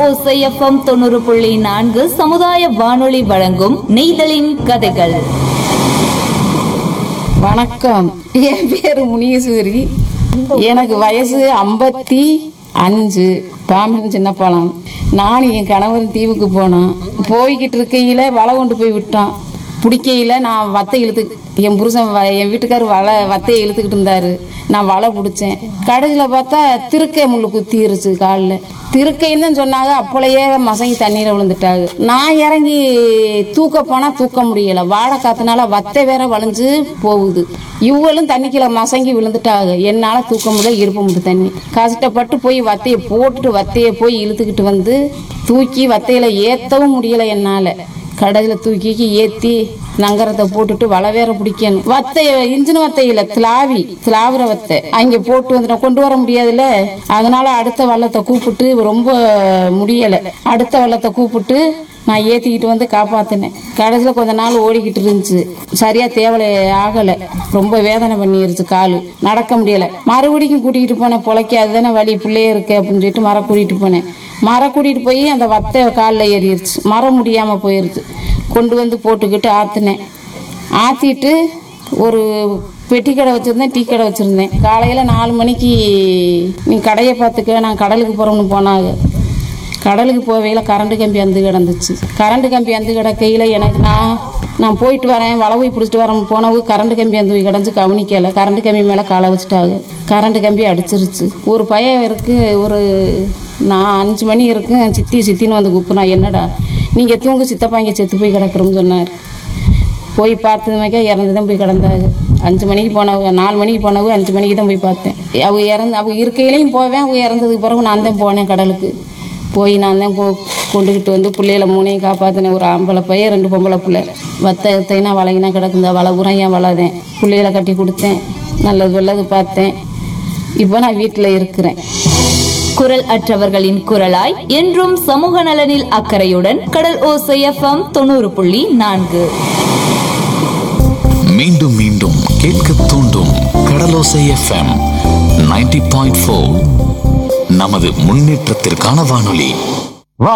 ஓசைஎஃப்எம் தொண்ணூறு புள்ளி நான்கு சமுதாய வானொலி வழங்கும் நெய்தலின் கதைகள் வணக்கம் என் பேரு முனீஸ்வரி எனக்கு வயசு ஐம்பத்தி அஞ்சு பாம்பன் சின்ன பழம் நான் என் கணவன் தீவுக்கு போனோம் போய்கிட்டு இருக்கையில வலை கொண்டு போய் விட்டான் பிடிக்கையில நான் வத்தை இழுத்து என் புருஷன் வ- என் வீட்டுக்காரர் வலை வத்தையை இழுத்துக்கிட்டு இருந்தாரு நான் வலை பிடிச்சேன் கடைசியில் பார்த்தா திருக்கை முள்ளு குத்திருச்சு காலில் திருக்கைன்னு தான் சொன்னாங்க அப்பளையே மசங்கி தண்ணீரை விழுந்துட்டாங்க நான் இறங்கி தூக்க போனால் தூக்க முடியல வாழை காத்துனால வத்தை வேற வளைஞ்சு போகுது இவங்களும் தண்ணிக்குள்ள மசங்கி விழுந்துட்டாங்க என்னால் தூக்க முடியல இருப்ப முடியும் தண்ணி கஷ்டப்பட்டு போய் வத்தையை போட்டுட்டு வத்தையை போய் இழுத்துக்கிட்டு வந்து தூக்கி வத்தையில ஏற்றவும் முடியல என்னால் கடையில் தூக்கி ஏற்றி நங்கரத்தை போட்டுட்டு வலை வேற பிடிக்கணும் வத்தைய இன்ஜின் வத்தையில திலாவி திலாவுற வத்தை அங்கே போட்டு வந்துட்டோம் கொண்டு வர முடியாதுல்ல அதனால அடுத்த வள்ளத்தை கூப்பிட்டு ரொம்ப முடியலை அடுத்த வள்ளத்தை கூப்பிட்டு நான் ஏற்றிக்கிட்டு வந்து காப்பாற்றினேன் கடைசியில் கொஞ்ச நாள் ஓடிக்கிட்டு இருந்துச்சு சரியா தேவலை ஆகலை ரொம்ப வேதனை பண்ணிருச்சு காலு நடக்க முடியலை மறுபடியும் கூட்டிகிட்டு போனேன் பொழைக்காது தானே வழி பிள்ளையே இருக்கு அப்படின்னு சொல்லிட்டு மரம் கூட்டிகிட்டு போனேன் மரம் கூட்டிகிட்டு போய் அந்த வத்தை காலில் ஏறிடுச்சு மரம் முடியாமல் போயிருச்சு கொண்டு வந்து போட்டுக்கிட்டு ஆற்றுனேன் ஆற்றிட்டு ஒரு பெட்டி கடை வச்சுருந்தேன் டீ கடை வச்சுருந்தேன் காலையில் நாலு மணிக்கு நீ கடையை பார்த்துக்க நான் கடலுக்கு போகிறோம்னு போனாங்க கடலுக்கு போவையில் கரண்ட் கம்பி அந்து கிடந்துச்சு கரண்ட் கம்பி அந்து கிடக்கையில் எனக்கு நான் நான் போயிட்டு வரேன் வளவை பிடிச்சிட்டு வரேன் போனவு கரண்ட் கம்பி அந்து கிடந்து கவனிக்கலை கரண்ட் கம்பி மேலே காலை வச்சுட்டாங்க கரண்ட் கம்பி அடிச்சிருச்சு ஒரு பையன் இருக்கு ஒரு நான் அஞ்சு மணி இருக்கு சித்தி சித்தின்னு வந்து கூப்பிட்றா என்னடா நீங்கள் தூங்கு சித்தப்பா இங்கே செத்து போய் கிடக்குறோம்னு சொன்னார் போய் பார்த்ததுமாக்கா இறந்து தான் போய் கிடந்தாங்க அஞ்சு மணிக்கு போனவங்க நாலு மணிக்கு போனவங்க அஞ்சு மணிக்கு தான் போய் பார்த்தேன் அவங்க இறந்து அவங்க இருக்கையிலையும் போவேன் அவங்க இறந்ததுக்கு பிறகு நான் தான் போனேன் கடலுக்கு போய் நான் தான் கொ கொண்டுக்கிட்டு வந்து பிள்ளைகளை மூணையும் காப்பாற்றினேன் ஒரு ஆம்பளை பையன் ரெண்டு பொம்பளை பிள்ளை வத்த தைனா வளைங்கினா கிடக்குந்தா வலை உரம் ஏன் வளதேன் பிள்ளைகளை கட்டி கொடுத்தேன் நல்லது நல்லது பார்த்தேன் இப்போ நான் வீட்டில் இருக்கிறேன் குரல் அற்றவர்களின் குரலாய் என்றும் சமூக நலனில் அக்கறையுடன் கடல் ஓசைஎஃப்எம் தொண்ணூறு புள்ளி நான்கு மீண்டும் மீண்டும் கேட்க தூண்டும் கடலோசை எஃப்எம் 90.4 பாயிண்ட் நமது முன்னேற்றத்திற்கான வானொலி